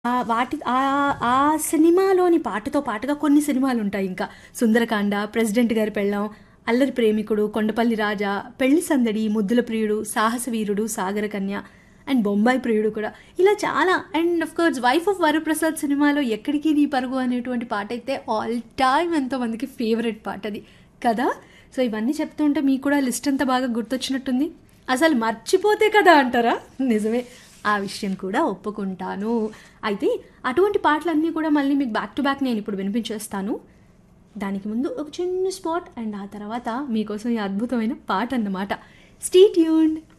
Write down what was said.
ఆ వాటి ఆ ఆ సినిమాలోని పాటతో పాటుగా కొన్ని సినిమాలు ఉంటాయి ఇంకా సుందరకాండ ప్రెసిడెంట్ గారి పెళ్ళాం అల్లరి ప్రేమికుడు కొండపల్లి రాజా పెళ్లి సందడి ముద్దుల ప్రియుడు సాహస వీరుడు సాగర కన్య అండ్ బొంబాయి ప్రియుడు కూడా ఇలా చాలా and of course wife of Varaprasad సినిమాలో ఎక్కడికి నీ పరుగు అనేటువంటి పాట అయితే ఆల్ టైమ్ ఎంతో మందికి ఫేవరెట్ పాట అది కదా సో ఇవన్నీ చెప్తుంటే మీకు కూడా లిస్ట్ అంతా బాగా గుర్తొచ్చినట్టుంది అసలు మర్చిపోతే కదా అంటారా నిజమే ఆ విషయం కూడా ఒప్పుకుంటాను అయితే అటువంటి పాటలన్నీ కూడా మళ్ళీ మీకు బ్యాక్ టు బ్యాక్ నేను ఇప్పుడు వినిపించేస్తాను దానికి ముందు ఒక చిన్న స్పాట్ అండ్ ఆ తర్వాత మీకోసం ఈ అద్భుతమైన పాట అన్నమాట స్టీ ట్యూన్డ్